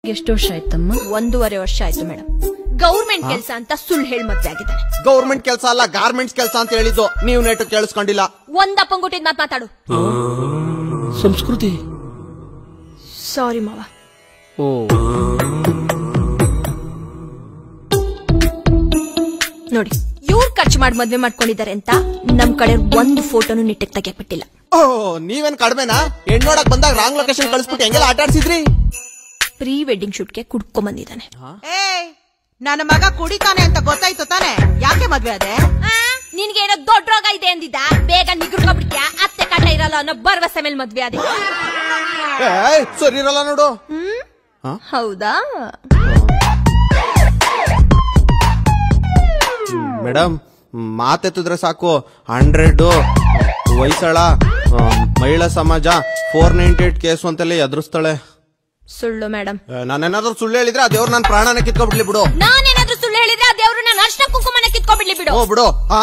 ಎಷ್ಟು ವರ್ಷ ಆಯ್ತಮ್ಮ ಒಂದೂವರೆ ವರ್ಷ ಆಯ್ತು ಮೇಡಮ್ ಗೌರ್ಮೆಂಟ್ ಕೆಲಸ ಅಂತ ಸುಳ್ಳು ಹೇಳಿ ಮದ್ವೆ ಆಗಿದ್ದಾನೆ ಗೌರ್ಮೆಂಟ್ ಕೆಲಸ ಅಲ್ಲ ಗಾರ್ಮೆಂಟ್ಸ್ ಕೆಲಸ ಅಂತ ಹೇಳಿದ್ದು ನೀವು ನೆಟ್ಟು ಕೇಳಿಸ್ಕೊಂಡಿಲ್ಲ ಒಂದ್ ಅಪ್ಪಂಗುಟ್ಟಿದ್ ಮಾತ್ ಮಾತಾಡು ಸಂಸ್ಕೃತಿ ಸಾರಿ ಮಾವ ಓ ನೋಡಿ ಇವ್ರು ಖರ್ಚು ಮಾಡಿ ಮದ್ವೆ ಮಾಡ್ಕೊಂಡಿದ್ದಾರೆ ಅಂತ ನಮ್ ಕಡೆ ಒಂದು ಫೋಟೋನು ನೆಟ್ಟಿಗೆ ತೆಗಿಯಕ್ಬಿಟ್ಟಿಲ್ಲ ಓ ನೀವೇನ್ ಕಡಿಮೆನಾ ಹೆಣ್ ನೋಡಕ್ ಬಂದಾಗ ರಾಂಗ್ ಲೊಕೇಶನ್ ಕಳಿಸ್ಬಿಟ್ಟು ಹೆಂಗೆಲ್ಲ ಆಟ ಆಡ್ಸಿದ್ರಿ ಪ್ರೀ ವೆಡ್ಡಿಂಗ್ ಶೂಟ್ಗೆ ಕುಡ್ಕೊಂಡ್ ಬಂದಿದ್ದಾನೆ ಏಯ್ ನನ್ನ ಮಗ ಕುಡಿತಾನೆ ಅಂತ ಗೊತ್ತಾಯ್ತು ತಾನೆ ಯಾಕೆ ಮದ್ವೆ ಅದೇ ನಿನ್ಗೆ ಏನೋ ದೊಡ್ಡ ರೋಗ ಇದೆ ಅಂದಿದ್ದ ಬೇಗ ನಿಗ್ರಕೊಬಿಡ್ತೀಯ ಅತ್ತೆ ಕಾಟ ಇರಲ್ಲ ಅನ್ನೋ ಭರವಸೆ ಮೇಲೆ ಮದ್ವೆ ಅದೇ ಏಯ್, ಸರಿ ಇರಲ್ಲ ನೋಡು ಹೌದಾ ಮೇಡಮ್ ಮಾತೆತ್ತಿದ್ರೆ ಸಾಕು ಹಂಡ್ರೆಡ್ ವಯಸ್ಸಳ ಮಹಿಳಾ ಸಮಾಜ ಫೋರ್ ನೈಂಟಿ ಏಟ್ ಕೇಸು ಅಂತೆಲ್ಲ ಎದುರಿಸ್ತಾಳೆ ಸುಳ್ಳು ಮೇಡಮ್ ನಾನೇನಾದ್ರೂ ಸುಳ್ಳು ಹೇಳಿದ್ರೆ ಆ ದೇವ್ರು ನನ್ನ ಪ್ರಾಣನ ಕಿತ್ಕೊಬಿಡ್ಲಿ ಬಿಡು ನಾನೇನಾದ್ರೂ ಸುಳ್ಳು ಹೇಳಿದ್ರೆ ಆ ದೇವ್ರು ನಾನು ಅರ್ಶನ ಕುಂಕುಮನ ಕಿತ್ಕೊಬಿಡ್ಲಿ ಬಿಡು ಓ ಬಿಡು ಹಾ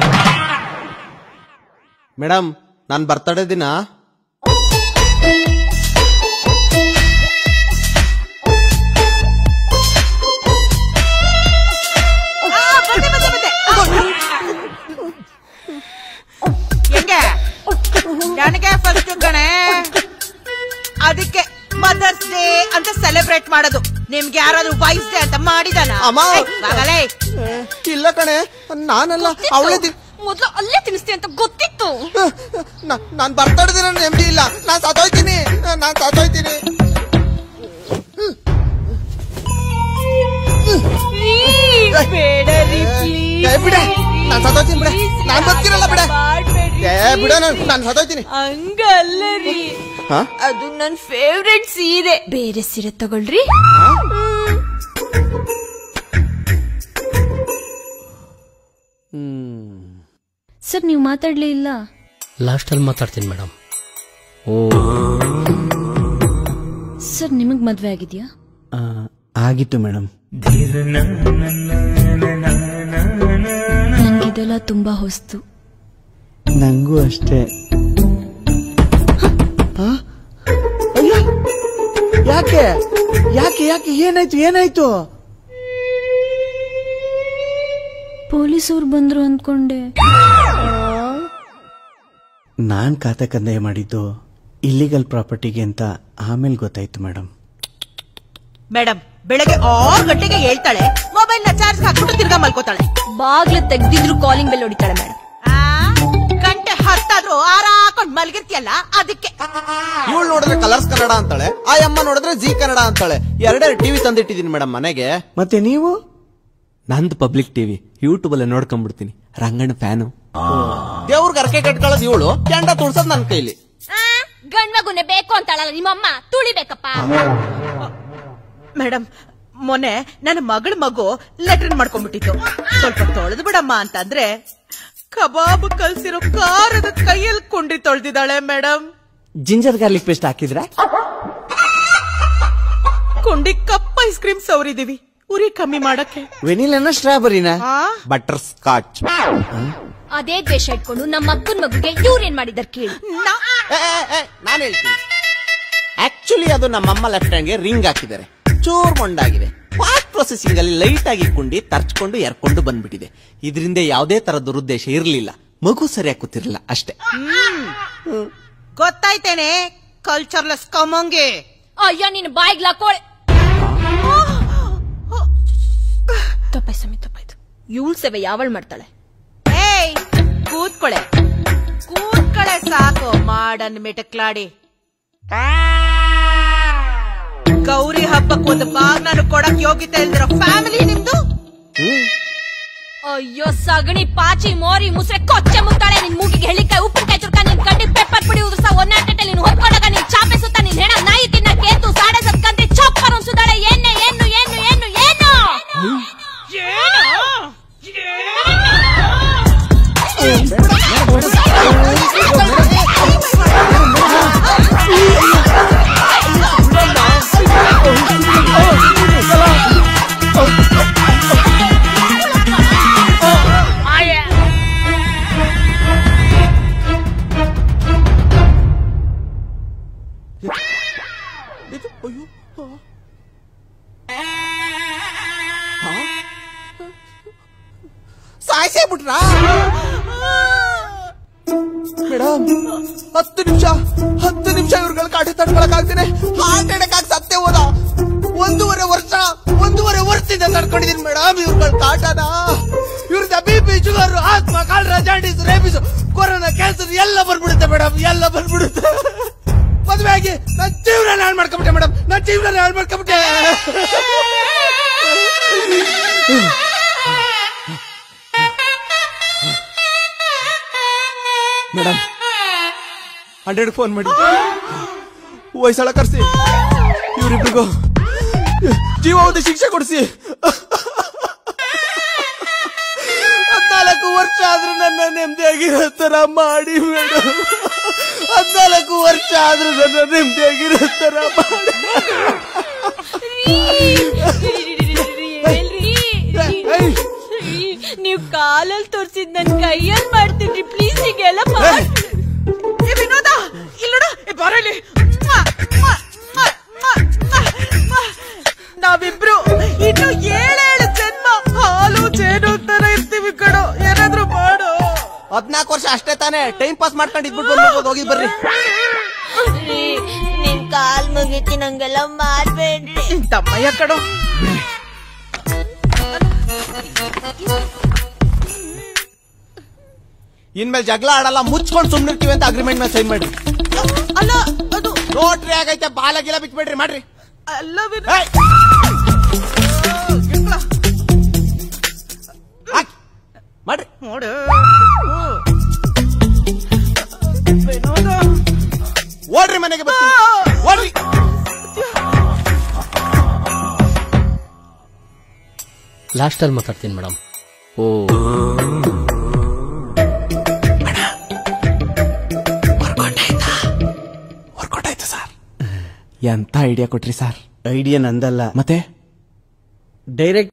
ಮೇಡಮ್ ನಾನ್ ಬರ್ತಡೇ ದಿನ ಆ, ಬಂದೆ, ಬಂದೆ, ಬಂದೆ. ಹೆಂಗೆ ನನಗೆ ಫಸ್ಟ್ ಕಣೆ ಅದಕ್ಕೆ ಮದರ್ಸ್ ಡೇ ಅಂತ ಸೆಲೆಬ್ರೇಟ್ ಮಾಡೋದು ನಿಮ್ಗೆ ಯಾರಾದ್ರೂ ವೈಫ್ ಡೇ ಅಂತ ಮಾಡಿದಾನ ಅಮ್ಮ. ಆಗಲೇ ಇಲ್ಲ ಕಣೆ ನಾನಲ್ಲ ಅವಳೇ ಮೊದ್ಲು ಅಲ್ಲೇ ತಿನ್ನಿಸ್ತೀನಿ ಅಂತ ಗೊತ್ತಿತ್ತು ನಾನ್ ಬರ್ತಡೇ ದಿನ ನೆಮ್ಮದಿ ಇಲ್ಲ ನಾನ್ ಸತ್ತೋಯ್ತೀನಿ ನಾನ್ ಸತ್ತೋಯ್ತೀನಿ ಏ, ಬಿಡೆ ನಾನ್ ಸತ್ತೋಯ್ತೀನಿ ಬಿಡೆ ನಾನ್ ಬದುಕಿರಲ್ಲ ಬಿಡೆ ಏ ಬಿಡ ನಾನ್ ನಾನ್ ಸತ್ತೋಯ್ತೀನಿ ಹಂಗಲ್ಲ ರೀ ಹಾ? ಅದು ನನ್ ಫೇವ್ರೆಟ್ ಸೀರೆ ಬೇರೆ ಸೀರೆ ತಗೊಳ್ರಿ ಸರ್ ನೀವು ಮಾತಾಡ್ಲೇ ಇಲ್ಲ ಲಾಸ್ಟಲ್ಲಿ ಮಾತಾಡ್ತೀನಿ ಮೇಡಮ್ ಓ ಸರ್ ನಿಮಗ್ ಮದ್ವೆ ಆಗಿದ್ಯಾ ಆಗಿತ್ತು ಮೇಡಮ್ ನಂಗಿದೆಲ್ಲ ತುಂಬಾ ಹೊಸ್ತು ನಂಗೂ ಅಷ್ಟೇ ಆ? ಅಯ್ಯೋ! ಯಾಕೆ ಯಾಕೆ ಯಾಕೆ ಏನಾಯ್ತು ಏನಾಯ್ತು ಪೊಲೀಸವ್ರು ಬಂದ್ರು ಅಂದ್ಕೊಂಡೆ ನಾನ್ ಖಾತೆ ಕಂದಾಯ ಮಾಡಿದ್ದು ಇಲ್ಲಿಗಲ್ ಪ್ರಾಪರ್ಟಿಗೆ ಅಂತ ಆಮೇಲೆ ಗೊತ್ತಾಯ್ತು ಮೇಡಮ್ ಮೇಡಮ್ ಬೆಳಗ್ಗೆ ಆರು ಗಂಟೆಗೆ ಹೇಳ್ತಾಳೆ ಮೊಬೈಲ್ ನ ಚಾರ್ಜ್ ಹಾಕ್ಬಿಟ್ಟು ತಿರ್ಗಾ ಮಲ್ಕೋತಾಳೆ ಬಾಗ್ಲು ತೆಗ್ದಿದ್ರು ಕಾಲಿಂಗ್ ಬೆಲ್ ಹೊಡಿತಾಳೆ ಮೇಡಮ್ ಆ, ಗಂಟೆ ಹತ್ತಾದ್ರೂ ಆರ ಹಾಕೊಂಡ್ ಮಲ್ಗಿರ್ತಿಯಲ್ಲ ಅದಕ್ಕೆ ಇವಳು ನೋಡಿದ್ರೆ ಕಲರ್ಸ್ ಕನ್ನಡ ಅಂತಾಳೆ ಆ ಅಮ್ಮ ನೋಡಿದ್ರೆ ಜಿ ಕನ್ನಡ ಅಂತಾಳೆ ಎರಡೆರಡು ಟಿವಿ ತಂದಿಟ್ಟಿದೀನಿ ಮೇಡಮ್ ಮನೆಗೆ ಮತ್ತೆ ನೀವು ನಂದು ಪಬ್ಲಿಕ್ ಟಿವಿ ಯೂಟ್ಯೂಬ್ ಅಲ್ಲೇ ನೋಡ್ಕೊಂಡ್ಬಿಡ್ತೀನಿ ರಂಗಣ್ಣ ಫ್ಯಾನು ದೇವ್ರಿಗೆ ಅರ್ಕೆ ಕಟ್ಕೊಳ್ಳೋದು ಇವಳು ಕೆಂಡ ತುಳ್ಸೋದ್ ನನ್ನ ಕೈಲಿ ಗಂಡ್ ಮಗುನೆ ಬೇಕು ಅಂತಾಳಲ್ಲ ನಿಮ್ಮಮ್ಮ ತುಳಿಬೇಕಪ್ಪ ಮೇಡಮ್ ಮೊನ್ನೆ ನನ್ನ ಮಗಳ ಮಗು ಲೆಟ್ರಿನ್ ಮಾಡ್ಕೊಂಡ್ಬಿಟ್ಟಿತ್ತು ಸ್ವಲ್ಪ ತೊಳೆದು ಬಿಡಮ್ಮ ಅಂತಂದ್ರೆ ಕಬಾಬ್ ಕಲ್ಸಿರೋ ಖಾರದ ಕೈಯಲ್ಲಿ ಕುಂಡ್ರಿ ತೊಳ್ದಿದ್ದಾಳೆ ಮೇಡಮ್ ಜಿಂಜರ್ ಗಾರ್ಲಿಕ್ ಪೇಸ್ಟ್ ಹಾಕಿದ್ರ ಕುಂಡಿ ಕಪ್ ಐಸ್ ಕ್ರೀಮ್ ಸವರಿದೀವಿ ಉರಿ ಕಮ್ಮಿ ಮಾಡಕ್ಕೆ ವೆನಿಲನ ಸ್ಟ್ರಾಬೆರಿನ ಆ? ಬಟರ್ ಸ್ಕಾಚ್ ಅದೇ ದ್ವೇಷ ಇಟ್ಕೊಂಡು ನಮ್ಮ ಅಕ್ಕನ ಮಗುಗೆ ಇವ್ರೇನ್ ಮಾಡಿದಾರೆ ಕೇಳಿ ನಾ- ನಾನು ಹೇಳ್ತೀನಿ ಆಕ್ಚುಲಿ ಅದು ನಮ್ಮಮ್ಮ ಲೆಫ್ಟ್ ಹ್ಯಾಂಡ್ಗೆ ರಿಂಗ್ ಹಾಕಿದ್ದಾರೆ ಚೂರ್ ಮೊಂಡಾಗಿದೆ ಫಾಸ್ಟ್ ಪ್ರೊಸೆಸಿಂಗ್ ಅಲ್ಲಿ ಲೈಟ್ ಆಗಿ ಕುಂಡಿ ತರ್ಚ್ಕೊಂಡು ಎರ್ಕೊಂಡು ಬಂದ್ಬಿಟ್ಟಿದೆ ಇದರಿಂದ ಯಾವುದೇ ತರ ದುರುದ್ದೇಶ ಇರಲಿಲ್ಲ ಮಗು ಸರಿಯಾಗಿ ಕೂತಿರ್ಲಿಲ್ಲ ಅಷ್ಟೇ ಗೊತ್ತಾಯ್ತೇನೆ ಕಲ್ಚರ್ಲೆಸ್ ಕಮಂಗೆ ಅಯ್ಯೋ ನೀನು ಬಾಯಿಗ್ಲ ಕೋಳೆ ತಪ್ಪಾಯ್ತು ಸಮಿ ತಪ್ಪಾಯ್ತು ಇವಳು ಸೇವೆ ಯಾವಳು ಮಾಡ್ತಾಳೆ ಏಯ್ ಕೂತ್ಕೊಳೆ ಕೂತ್ಕೊಳೆ ಸಾಕು ಮಾಡನ್ ಮಿಟಕ್ಲಾಡಿ ಗೌರಿ ಹಬ್ಬಕ್ಕೆ ಒಂದು ಬಾಗ್ನಾನು ಕೊಡಕ್ ಯೋಗ್ಯತೆ ಇಲ್ದಿರೋ ಫ್ಯಾಮಿಲಿ ನಿಮ್ದು ಅಯ್ಯೋ ಸಗಣಿ ಪಾಚಿ ಮೋರಿ ಮುಸ್ರೆ ಕೊಚ್ಚೆ ಮುತ್ತಾಳೆ ನಿನ್ ಮೂಗಿಗೆ ಹೆಳಿಕಾಯಿ ಉಪ್ಪಿನಕಾಯಿ ಚುರ್ಕ ನಿನ್ ಕಡ್ಡಿ ಪೆಪ್ಪರ್ ಪುಡಿ ಉದುರ್ಸ ಒನ್ನಾಟೆ ನೀನು ಹೊತ್ಕೊಂಡಾಗ ನೀನ್ ಚಾಪೆ ಸುತ್ತ ನೀನ್ ಹೆಣ ನಾಯಿ ತಿನ್ನ ಕೇತು ಸಾಡೆ ಸತ್ಕಂತೆ ಚಪ್ಪರ್ ಸುದಾಳೆ ಎಣ್ಣೆ ಏನು ಏನು ಏನು ಏನು ಸಾಯಿಸೇ ಬಿಟ್ರಾ ಮೇಡಮ್ ಹತ್ತು ನಿಮಿಷ ಹತ್ತು ನಿಮಿಷ ಇವ್ರುಗಳ ಕಾಟ ತಡ್ಕೊಳಕ್ ಆಗ್ತೇನೆ ಹಾರ್ಟ್ ಅಟ್ಯಾಕ್ ಆಗಿ ಸತ್ತೇ ಹೋದ ಒಂದೂವರೆ ವರ್ಷ ಒಂದೂವರೆ ವರ್ಷದಿಂದ ತಡ್ಕೊಂಡಿದೀನಿ ಮೇಡಮ್ ಇವ್ರುಗಳ ಕಾಟನ ಇವ್ರದ್ದು B P sugar asthma cholera jaundice rabies corona cancer ಎಲ್ಲ ಬಂದ್ಬಿಡುತ್ತೆ ಮೇಡಮ್ ಎಲ್ಲ ಬಂದ್ಬಿಡುತ್ತೆ ಮದುವೆ ಆಗಿ ನನ್ನ ಜೀವನ ಹಾಳು ಮಾಡ್ಕೊಂಬಿಟ್ಟೆ ಮೇಡಮ್ ನನ್ನ ಜೀವನ ಹಾಳು ಮಾಡ್ಕೊಂಬಿಟ್ಟೆ ಮೇಡಮ್ ಹಂಡ್ರೆಡ್ ಫೋನ್ ಮಾಡಿ ವಯಸ್ಸಾಳ ಕರ್ಸಿ ಇವರಿಬ್ರಿಗೂ ಜೀವಾವಧಿ ಶಿಕ್ಷೆ ಕೊಡಿಸಿ ಹದ್ನಾಲ್ಕು ವರ್ಷ ಆದ್ರೂ ನನ್ನ ನೆಮ್ಮದಿಯಾಗಿರೋ ತರ ಮಾಡಿ ಮೇಡಮ್ ಹದ್ನಾಲ್ಕು ವರ್ಷ ಆದ್ರೂ ನನ್ನ ನೆಮ್ಮದಿಯಾಗಿರೋ ತರ ಮಾಡಿ ಏಯ್! ನೀವ್ ಕಾಲಲ್ಲಿ ತೋರ್ಸಿದ್ ನನ್ ಕೈಯಲ್ಲಿ ಮಾಡ್ತೀನಿ ಪ್ಲೀಸ್ ಈಗೆಲ್ಲ ಏಯ್! ಏ ವಿನೋದ ಇಲ್ಲೋಡ ಬರಲಿ ನಾವಿಬ್ರು ಇನ್ನು ಏಳೇಳು ಜನ್ಮ ಹಾಲು ಜೇನು ತರ ಇರ್ತೀವಿ ಕಣೋ ಏನಾದ್ರೂ ಮಾಡು ಹದ್ನಾಲ್ಕು ವರ್ಷ ಅಷ್ಟೇ ತಾನೇ ಟೈಮ್ ಪಾಸ್ ಮಾಡ್ಕೊಂಡು ಇದ್ಬಿಟ್ಟು ಬಂದ್ಬಿಡ್ಬೋದು ಹೋಗಿ ಬರ್ರಿ ನಿನ್ ಕಾಲ್ ಮುಗಿತಿ ನಂಗೆಲ್ಲ ಮಾಡ್ಬೇಡ್ರಿ ತಮ್ಮಯ್ಯ ಕಣೋ ಇನ್ಮೇಲೆ ಜಗಳ ಆಡಲ್ಲ ಮುಚ್ಕೊಂಡು ಸುಮ್ನಿರ್ತೀವಿ ಅಂತ ಅಗ್ರಿಮೆಂಟ್ ಮೇಲೆ ಸೈನ್ ಮಾಡ್ರಿ ಅಲ್ಲ ಅದು ನೋಟ್ರಿ ಆಗೈತೆ ಬಾಲ ಗಿಲ ಬಿಟ್ಬಿಡ್ರಿ ಮಾಡ್ರಿ ಅಲ್ಲ ವಿನೋ ಏಯ್! ಹಾಕಿ. ಮಾಡ್ರಿ ನೋಡು ವಿನೋದ ಓಡ್ರಿ ಮನೆಗೆ ಬರ್ತೀನಿ ಓಡ್ರಿ ಲಾಸ್ಟಲ್ಲಿ ಮಾತಾಡ್ತೀನಿ ಮೇಡಮ್ ಓ ವರ್ಕೌಟ್ ಆಯ್ತು ಸರ್ ಎಂತ ಐಡಿಯಾ ಕೊಟ್ರಿ ಸರ್ ಐಡಿಯಾ ನಂದಲ್ಲ ಮತ್ತೆ ಡೈರೆಕ್ಟ್